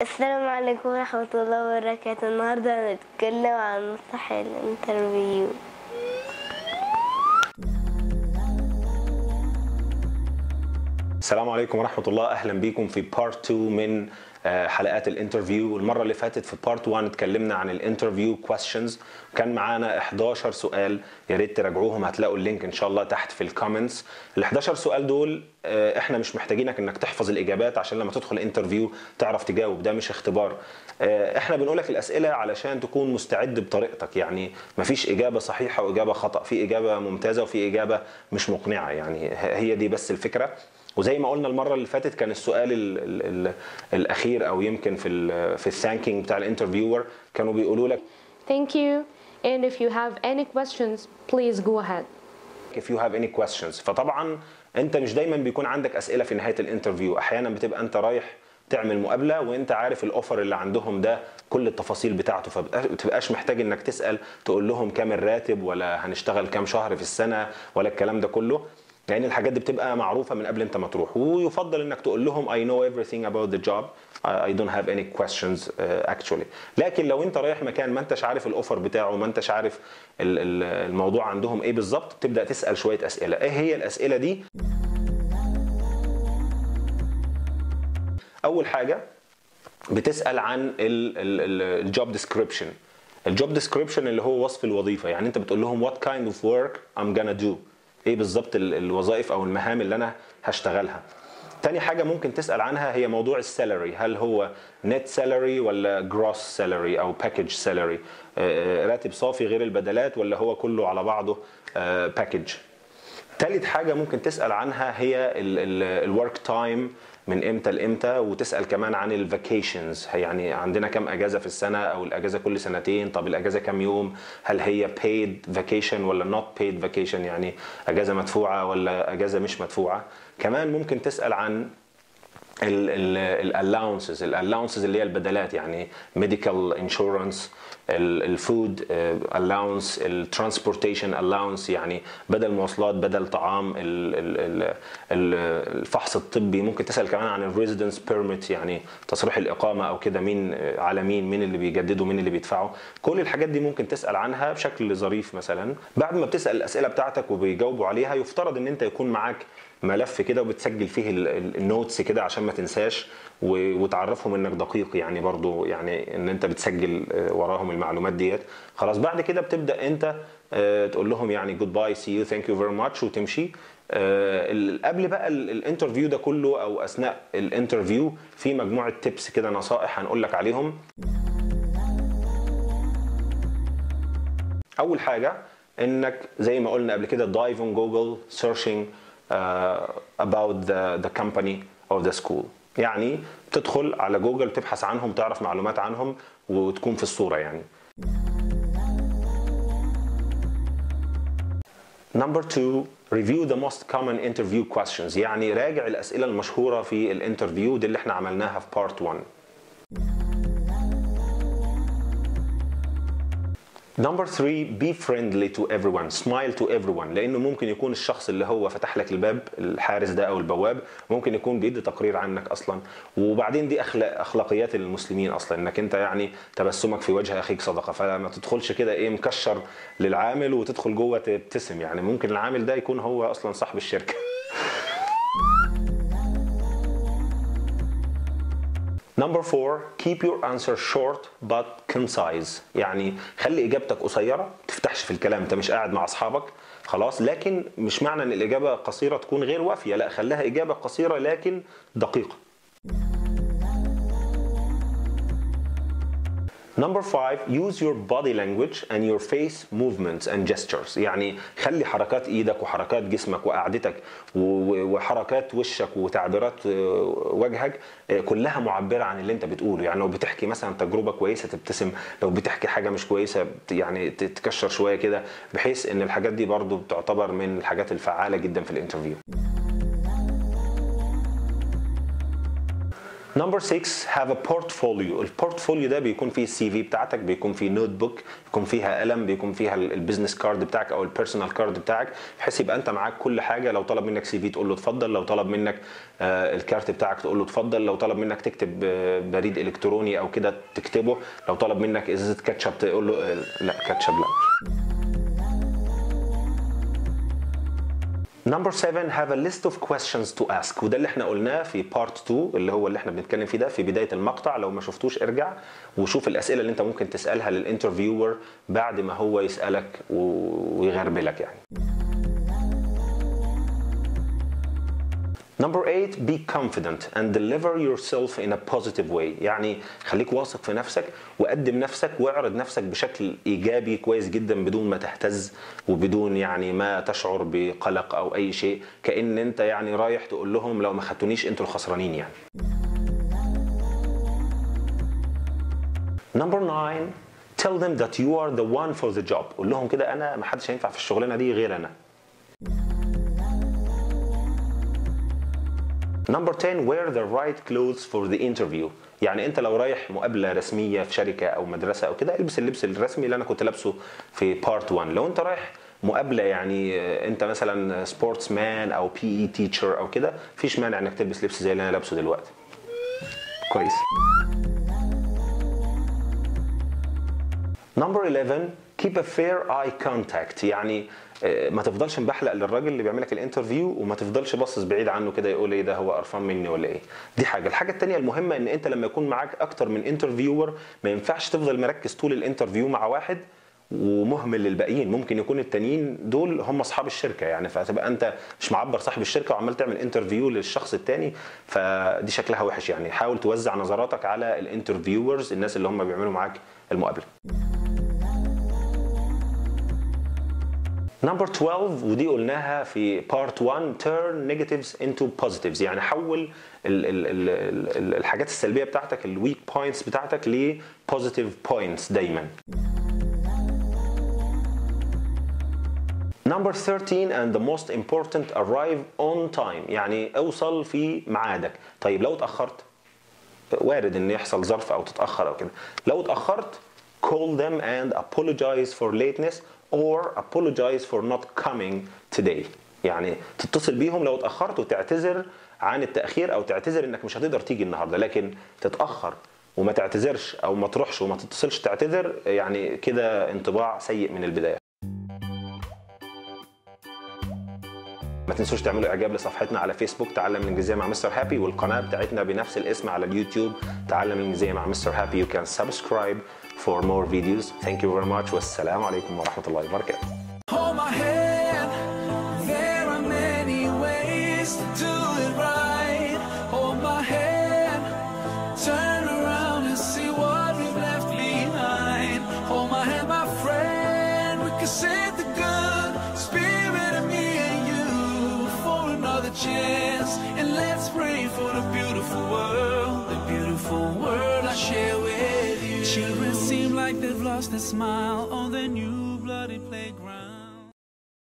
السلام عليكم ورحمة الله وبركاته النهاردة هنتكلم عن صح الانترفيو السلام عليكم ورحمة الله أهلا بيكم في بارت 2 من آه، حلقات الانترفيو المرة اللي فاتت في بارت 1 اتكلمنا عن الانترفيو كويستشنز كان معانا 11 سؤال يا ريت تراجعوهم هتلاقوا اللينك ان شاء الله تحت في الكومنتس ال 11 سؤال دول آه، احنا مش محتاجينك انك تحفظ الاجابات عشان لما تدخل انترفيو تعرف تجاوب ده مش اختبار آه، احنا بنقول لك الاسئله علشان تكون مستعد بطريقتك يعني مفيش اجابه صحيحه واجابه خطا في اجابه ممتازه وفي اجابه مش مقنعه يعني هي دي بس الفكره وزي ما قلنا المره اللي فاتت كان السؤال ال ال ال الاخير او يمكن في ال في الثانكينج بتاع الانترفيور كانوا بيقولوا لك Thank you. And if you have any questions, please go ahead. if you have any questions فطبعا انت مش دايما بيكون عندك اسئله في نهايه الانترفيو احيانا بتبقى انت رايح تعمل مقابله وانت عارف الاوفر اللي عندهم ده كل التفاصيل بتاعته فما تبقاش محتاج انك تسال تقول لهم كام الراتب ولا هنشتغل كام شهر في السنه ولا الكلام ده كله لان الحاجات دي بتبقى معروفه من قبل انت ما تروح ويفضل انك تقول لهم I know everything about the job I don't have any questions uh, actually لكن لو انت رايح مكان ما انتش عارف الاوفر بتاعه ما انتش عارف ال- ال- الموضوع عندهم ايه بالظبط تبدا تسال شويه اسئله ايه هي الاسئله دي اول حاجه بتسال عن الجوب ديسكريبشن الجوب ديسكريبشن اللي هو وصف الوظيفه يعني انت بتقول لهم what kind of work I'm gonna do ايه بالظبط ال- الوظائف او المهام اللي انا هشتغلها تاني حاجة ممكن تسأل عنها هي موضوع السالري هل هو نت سالري ولا جروس سالري أو باكج سالري راتب صافي غير البدلات ولا هو كله على بعضه باكج تالت حاجة ممكن تسأل عنها هي الورك تايم من امتى لامتى وتسال كمان عن الفاكيشنز يعني عندنا كم اجازه في السنه او الاجازه كل سنتين طب الاجازه كم يوم هل هي paid vacation ولا not paid vacation يعني اجازه مدفوعه ولا اجازه مش مدفوعه كمان ممكن تسال عن الالاونسز الالاونسز اللي هي البدلات يعني ميديكال انشورنس الفود الاونس الترانسبورتيشن الاونس يعني بدل مواصلات بدل طعام ال- ال- ال- ال- الفحص الطبي ممكن تسال كمان عن الريزيدنس بيرميت يعني تصريح الاقامه او كده مين آه، على مين مين اللي بيجدده مين اللي بيدفعه كل الحاجات دي ممكن تسال عنها بشكل ظريف مثلا بعد ما بتسال الاسئله بتاعتك وبيجاوبوا عليها يفترض ان انت يكون معاك ملف كده وبتسجل فيه ال- ال- النوتس كده عشان ما تنساش و- وتعرفهم انك دقيق يعني برضو يعني ان انت بتسجل آه، وراهم المعلومات ديت خلاص بعد كده بتبدا انت آه، تقول لهم يعني جود باي سي يو ثانك يو فيري ماتش وتمشي آه، ال- قبل بقى ال- الانترفيو ده كله او اثناء الانترفيو في مجموعه تيبس كده نصائح هنقول لك عليهم اول حاجه انك زي ما قلنا قبل كده dive on Google searching uh, about the, the company of the school يعني تدخل على جوجل تبحث عنهم تعرف معلومات عنهم وتكون في الصوره يعني Number two, review the most common interview questions يعني راجع الأسئلة المشهورة في الانترفيو دي اللي احنا عملناها في part 1 Number three, be friendly to everyone, smile to everyone لأنه ممكن يكون الشخص اللي هو فتح لك الباب الحارس ده أو البواب ممكن يكون بيدي تقرير عنك أصلا وبعدين دي أخلاق أخلاقيات المسلمين أصلا إنك أنت يعني تبسمك في وجه أخيك صدقة فما تدخلش كده إيه مكشر للعامل وتدخل جوه تبتسم يعني ممكن العامل ده يكون هو أصلا صاحب الشركة Number four, keep your answer short but concise. يعني خلي اجابتك قصيره، ما تفتحش في الكلام، انت مش قاعد مع اصحابك خلاص، لكن مش معنى ان الاجابه قصيره تكون غير وافيه، لا خليها اجابه قصيره لكن دقيقه. Number five, use your body language and your face movements and gestures يعني خلي حركات ايدك وحركات جسمك وقعدتك و- و- وحركات وشك وتعبيرات آه، وجهك آه، كلها معبرة عن اللي انت بتقوله يعني لو بتحكي مثلا تجربة كويسة تبتسم لو بتحكي حاجة مش كويسة بت- يعني تتكشر شوية كده بحيث ان الحاجات دي برضو بتعتبر من الحاجات الفعالة جدا في الانترفيو نمبر 6 هاف ا بورتفوليو البورتفوليو ده بيكون فيه السي في بتاعتك بيكون فيه نوت بوك بيكون فيها قلم بيكون فيها البيزنس كارد بتاعك او البيرسونال كارد بتاعك بحيث يبقى انت معاك كل حاجه لو طلب منك سي في تقول له اتفضل لو طلب منك آه، الكارت بتاعك تقول له اتفضل لو طلب منك تكتب آه، بريد الكتروني او كده تكتبه لو طلب منك ازازه كاتشب تقول له آه، لا كاتشب لا نمبر 7 have a list of questions to ask وده اللي احنا قلناه في بارت 2 اللي هو اللي احنا بنتكلم فيه ده في بدايه المقطع لو ما شفتوش ارجع وشوف الاسئله اللي انت ممكن تسالها للانترفيور بعد ما هو يسالك و- ويغربلك يعني Number 8 be confident and deliver yourself in a positive way يعني خليك واثق في نفسك وقدم نفسك واعرض نفسك بشكل ايجابي كويس جدا بدون ما تهتز وبدون يعني ما تشعر بقلق او اي شيء كان انت يعني رايح تقول لهم لو ما خدتونيش انتوا الخسرانين يعني Number 9 tell them that you are the one for the job قول لهم كده انا ما حدش هينفع في الشغلانه دي غير انا نمبر 10 wear the right clothes for the interview يعني انت لو رايح مقابله رسميه في شركه او مدرسه او كده البس اللبس الرسمي اللي انا كنت لابسه في بارت 1 لو انت رايح مقابله يعني آه، انت مثلا سبورتس مان او بي اي تيتشر او كده مفيش مانع انك تلبس لبس زي اللي انا لابسه دلوقتي كويس نمبر 11 keep a fair eye contact يعني آه، ما تفضلش مبحلق للراجل اللي بيعمل لك الانترفيو وما تفضلش باصص بعيد عنه كده يقول ايه ده هو قرفان مني ولا ايه دي حاجه الحاجه الثانيه المهمه ان انت لما يكون معاك اكتر من انترفيور ما ينفعش تفضل مركز طول الانترفيو مع واحد ومهمل للباقيين ممكن يكون التانيين دول هم اصحاب الشركه يعني فتبقى انت مش معبر صاحب الشركه وعمال تعمل انترفيو للشخص التاني فدي شكلها وحش يعني حاول توزع نظراتك على الانترفيورز الناس اللي هم بيعملوا معاك المقابله نمبر 12 ودي قلناها في بارت 1 turn negatives into positives يعني حول ال ال ال ال الحاجات السلبيه بتاعتك الويك بوينتس بتاعتك ل positive points دايما Number 13 and the most important arrive on time يعني اوصل في ميعادك طيب لو اتأخرت وارد ان يحصل ظرف او تتأخر او كده لو اتأخرت call them and apologize for lateness or apologize for not coming today يعني تتصل بيهم لو اتأخرت وتعتذر عن التأخير او تعتذر انك مش هتقدر تيجي النهارده لكن تتأخر وما تعتذرش او ما تروحش وما تتصلش تعتذر يعني كده انطباع سيء من البدايه ما تنسوش تعملوا اعجاب لصفحتنا على فيسبوك تعلم الانجليزيه مع مستر هابي والقناه بتاعتنا بنفس الاسم على اليوتيوب تعلم الانجليزيه مع مستر هابي يو كان سبسكرايب for more videos thank you very much والسلام عليكم ورحمه الله وبركاته Hold my hand. There are many ways to do it right. Hold my hand. Turn around and see what we've left behind. Hold my hand, my friend. We can save the good spirit of me and you for another chance. And let's pray for the beautiful world, the beautiful world I share with you. Children seem like they've lost their smile on their new bloody playground.